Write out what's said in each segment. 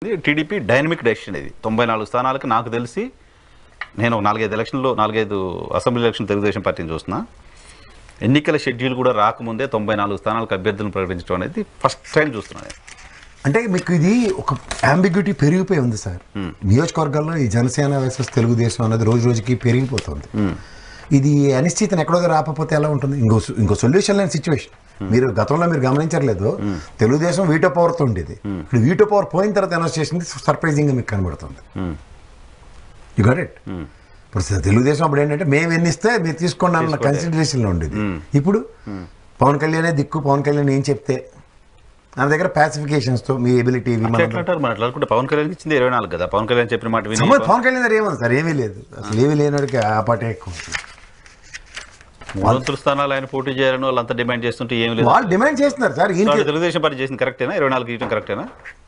పరిస్థితి TDP dynamic decision ఇది తొంభై నాలుగు స్థానాలకు నాకు తెలిసి నేను ఒక నాలుగైదు ఎలక్షన్లో నాలుగైదు అసెంబ్లీ ఎలక్షన్ తెలుగుదేశం పార్టీని చూస్తున్నా ఎన్నికల షెడ్యూల్ కూడా రాకముందే తొంభై నాలుగు స్థానాలకు అభ్యర్థులను ప్రకటించడం అనేది ఫస్ట్ టైం చూస్తున్నాను నేను. అంటే మీకు ఇది ఒక అంబిగ్యూటీ పెరిగిపోయి ఉంది సార్ నియోజకవర్గాల్లో ఈ జనసేన వర్సెస్ తెలుగుదేశం అనేది రోజు రోజుకి పెరిగిపోతుంది ఇది అనిశ్చితను ఎక్కడో దగ్గర ఆపకపోతే ఎలా ఉంటుంది ఇంకో ఇంకో సొల్యూషన్ లేని సిచ్యువేషన్ మీరు గతంలో మీరు గమనించట్లేదు తెలుగుదేశం వీటో పవర్తో ఉండేది ఇప్పుడు వీటో పవర్ పోయిన తర్వాత అనౌన్స్ చేసింది సర్ప్రైజింగ్గా మీకు కనబడుతుంది యు గట్ ఇట్ ఇప్పుడు స- తెలుగుదేశం అప్పుడు ఏంటంటే మేము ఎన్నిస్తే మీరు తీసుకోండి అన్న తీసుకోండి. కన్సిడరేషన్లో ఉండేది ఇప్పుడు పవన్ కళ్యాణే దిక్కు పవన్ కళ్యాణ్ ఏం చెప్తే నా దగ్గర పాసిఫికేషన్స్తో మీ ఎబిలిటీ అట్లా ఎట్లా అంటారు మరి అట్లా అనుకుంటే పవన్ కళ్యాణ్ ఇచ్చింది ఇరవై నాలుగు కదా పవన్ కళ్యాణ్ చెప్పిన మాట విని సమర్ పవన్ కళ్యాణ్ గారు ఏమన్నా సార్ ఏమీ లేదు అసలు ఏమీ లేనివాడికి ఆ పాటే ఎక్కువ ఉంటుంది. మూడొంతుల స్థానాలు ఆయన పోటీ చేయాలని వాళ్ళంతా డిమాండ్ చేస్తుంటే ఏం లేదు వాళ్ళు డిమాండ్ చేస్తున్నారు సార్ ఈయనకి వాళ్ళు తెలుగుదేశం పార్టీ చేసింది కరెక్టేనా ఇరవై నాలుగు ఇవ్వడం కరెక్టేనా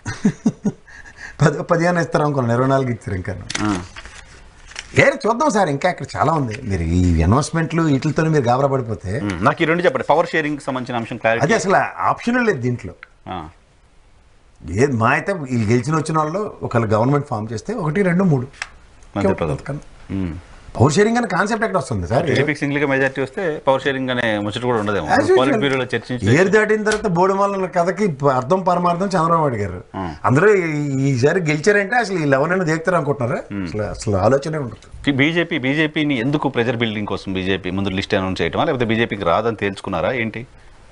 పది పదిహేను ఇస్తారు అనుకున్నాను ఇరవై నాలుగు ఇచ్చారు ఇంకా ఏ చూద్దాం సార్ ఇంకా ఇక్కడ చాలా ఉంది మీరు ఈ అనౌన్స్మెంట్లు వీటితో మీరు గాబరా పడిపోతే ఉమ్, నాకు ఈ రెండు చెప్పండి పవర్ షేరింగ్ సంబంధించిన అంశం క్లారిటీ అది అసలు ఆప్షన్ లేదు దీంట్లో ఏది మా అయితే వీళ్ళు గెలిచిన వచ్చిన వాళ్ళు ఒకళ్ళు గవర్నమెంట్ ఫామ్ చేస్తే ఒకటి రెండు మూడు అంతే ప్రధానం. పవర్ షేరింగ్ అనే కాన్సెప్ట్ ఎక్కడ వస్తుంది సార్ టీడీపీకి సింగిల్ గా మెజార్టీ వస్తే పవర్ షేరింగ్ అనే ముచ్చట కూడా ఉండదేమో As usual. పాలిట్ బ్యూరోలో చర్చించి ఏరు దాటిన తర్వాత బోడిమాల కథకి అర్థం పరమార్థం చంద్రబాబు నాయుడు గారు అందరూ ఈ- ఈసారి గెలిచారంటే అసలు ఈ లెవెన్ అయినా దేగుతారు అనుకుంటున్నారా అసలు అసలు ఆలోచనే ఉంటుంది బీజేపీ బీజేపీని ఎందుకు ప్రెజర్ బిల్డింగ్ కోసం బీజేపీ ముందు లిస్ట్ అనౌన్స్ చేయటమా లేకపోతే బీజేపీకి రాదని తేల్చుకున్నారా ఏంటి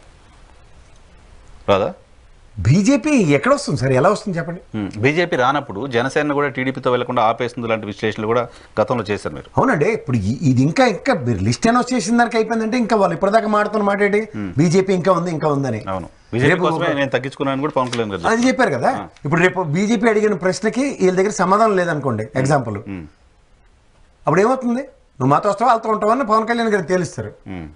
రాదా బీజేపీ ఎక్కడ వస్తుంది సార్ ఎలా వస్తుంది చెప్పండి బీజేపీ రానప్పుడు జనసేన కూడా టీడీపీతో వెళ్లకుండా ఆపేస్తుంది లాంటి విశ్లేషణలు కూడా గతంలో చేశారు మీరు అవునండి ఇప్పుడు ఈ- ఇది ఇంకా ఇంకా మీరు లిస్ట్ అనౌన్స్ చేసిన దానికి అయిపోయిందంటే ఇంకా వాళ్ళు ఇప్పటిదాకా మాడుతున్న మాట ఏంటి బీజేపీ ఇంకా ఉంది ఇంకా ఉందని అవును బీజేపీ రేపు కోసమే నేను తగ్గించుకున్నాను కూడా పవన్ కళ్యాణ్ గారు అది చెప్పారు కదా ఇప్పుడు రేపు బీజేపీ అడిగిన ప్రశ్నకి వీళ్ళ దగ్గర సమాధానం లేదనుకోండి ఎగ్జాంపుల్ అప్పుడు ఏమవుతుంది నువ్వు మాతో వస్తావు వాళ్ళతో ఉంటావని పవన్ కళ్యాణ్ గారు తేలుస్తారు ఉమ్.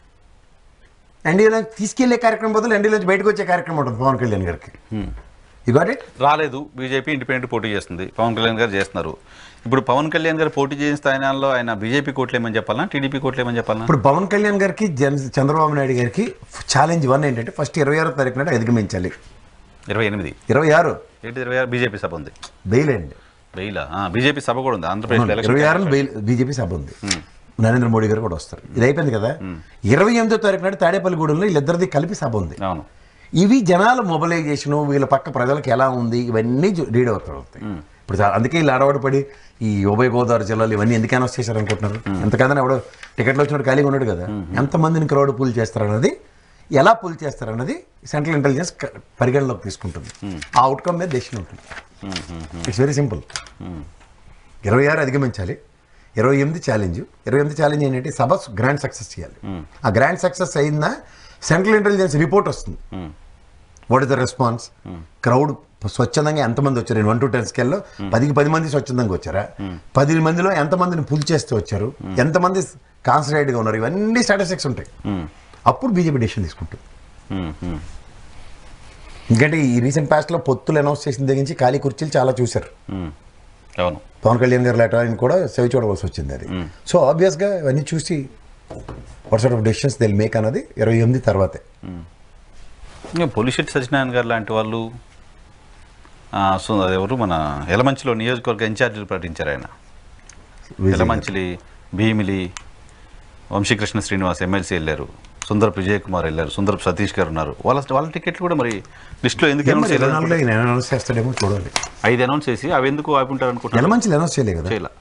ఎన్డీఏలో తీసుకెళ్లే కార్యక్రమం బదులు ఎన్డీలో బయటకు వచ్చే కార్యక్రమం ఉంటుంది పవన్ కళ్యాణ్ గారికి యు గాట్ ఇట్ రాలేదు బీజేపీ ఇండిపెండెంట్ పోటీ చేస్తుంది పవన్ కళ్యాణ్ గారు చేస్తున్నారు ఇప్పుడు పవన్ కళ్యాణ్ గారు పోటీ చేసిన స్థానాల్లో ఆయన బీజేపీ కోట్లు ఏమని చెప్పాలనా టీడీపీ కోట్లు ఏమని చెప్పాలనా ఇప్పుడు పవన్ కళ్యాణ్ గారికి జన చంద్రబాబు నాయుడు గారికి ఛాలెంజ్ వన్ ఏంటంటే ఫస్ట్ ఇరవై ఆరో తారీఖు నాడు అధిగమించాలి ఇరవై ఎనిమిది ఇరవై ఆరు ఏంటి ఇరవై ఆరు బీజేపీ సభ ఉంది బెయిలండి వెయ్యిలా బీజేపీ సభ కూడా ఉంది ఆంధ్రప్రదేశ్ ఇరవై ఎలక్షన్ ఆరున బెయిల్ బీజేపీ సభ ఉంది నరేంద్ర మోడీ గారు కూడా వస్తారు ఇది అయిపోయింది కదా ఇరవై ఎనిమిదో తారీఖు నాడు తాడేపల్లిగూడెంలో వీళ్ళిద్దరిది కలిపి సభ ఉంది అవును ఇవి జనాల మొబిలైజేషన్ వీళ్ళ పక్క ప్రజలకు ఎలా ఉంది ఇవన్నీ రీడ్ అవుతారు ఇప్పుడు చా- అందుకే వీళ్ళు ఆడవాడు పడి ఈ ఉభయ గోదావరి జిల్లాలు ఇవన్నీ ఎందుకు అనౌన్స్ చేశారు అనుకుంటున్నారు ఎంతకన్నా ఎవడో టికెట్లు వచ్చినట్టు ఖాళీగా ఉన్నాడు కదా ఎంతమందిని క్రౌడ్ పూల్ చేస్తారన్నది ఎలా పూల్ చేస్తారన్నది సెంట్రల్ ఇంటెలిజెన్స్ క- పరిగణలోకి తీసుకుంటుంది ఆ అవుట్కమ్ మీద డెసిషన్ ఉంటుంది ఇట్స్ వెరీ సింపుల్ ఇరవై ఆరు అధిగమించాలి ఇరవై ఎనిమిది ఛాలెంజ్ ఇరవై ఎనిమిది ఛాలెంజ్ ఏంటంటే సభ గ్రాండ్ సక్సెస్ చేయాలి ఆ గ్రాండ్ సక్సెస్ అయిందా సెంట్రల్ ఇంటెలిజెన్స్ రిపోర్ట్ వస్తుంది what is the response crowd స్వచ్ఛందంగా ఎంతమంది వచ్చారు వన్ టు టెన్ స్కేల్లో పదికి పది మంది స్వచ్ఛందంగా వచ్చారా పది మందిలో ఎంతమందిని పుల్ చేస్తూ వచ్చారు ఎంతమంది కాన్సన్ట్రేట్గా ఉన్నారు ఇవన్నీ స్టాటిస్టిక్స్ ఉంటాయి అప్పుడు బీజేపీ డెసిషన్ తీసుకుంటుంది ఉమ్, ఉమ్. ఎందుకంటే ఈ రీసెంట్ పాస్ట్లో పొత్తులు అనౌన్స్ చేసిన దగ్గర నుంచి ఖాళీ కుర్చీలు చాలా చూశారు ఉమ్. అవును పవన్ కళ్యాణ్ గారు లెటర్ ఆయన కూడా సెవి చూడవలసి వచ్చింది అది సో ఆబ్వియస్గా ఇవన్నీ చూసి what sort of decisions they'll make అన్నది ఇరవై ఎనిమిది తర్వాతే ఇంకా పొలిషెట్టి సత్యనారాయణ గారు లాంటి వాళ్ళు ఆ, సో అది ఎవరు మన ఎలమంచిలో నియోజకవర్గ ఇన్ఛార్జీలు ప్రకటించారు ఆయన ఎలమంచిలి భీమిలి వంశీకృష్ణ శ్రీనివాస్ ఎమ్మెల్సీ వెళ్ళారు సుందరపు విజయ్ కుమార్ వెళ్ళారు సుందరపు సతీష్ గారు ఉన్నారు వాళ్ళ వాళ్ళ టికెట్లు కూడా మరి లిస్టులో ఎందుకు అనౌన్స్ ఇరవై చేయలేదు నాలుగులో ఈయన అనౌన్స్ చేస్తాడేమో చూడాలి ఐదు అనౌన్స్ చేసి అవి ఎందుకు ఆపుంటారు అనుకుంటున్నారు ఎలమంచిలు అనౌన్స్ చేయలే కదా చేయాల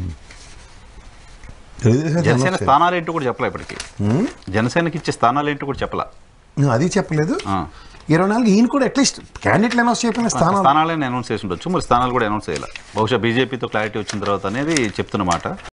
తెలుగుదేశం అయితే జనసేన announce చేయలే. స్థానాలు ఏంటో కూడా చెప్పలే ఇప్పటికి జనసేనకి ఇచ్చే స్థానాలు ఏంటో కూడా చెప్పలా నువ్వు అది చెప్పలేదు ఆ. ఇరవై నాలుగు ఈయన కూడా అట్లీస్ట్ క్యాండిడేట్లు అనౌన్స్ చేయకపోయిన స్థానాలు స్థానాలే అనౌన్స్ చేసి ఉండొచ్చు మరి స్థానాలు కూడా అనౌన్స్ చేయాలి బహుశా బీజేపీతో క్లారిటీ వచ్చిన తర్వాత అనేది చెప్తున్నమాట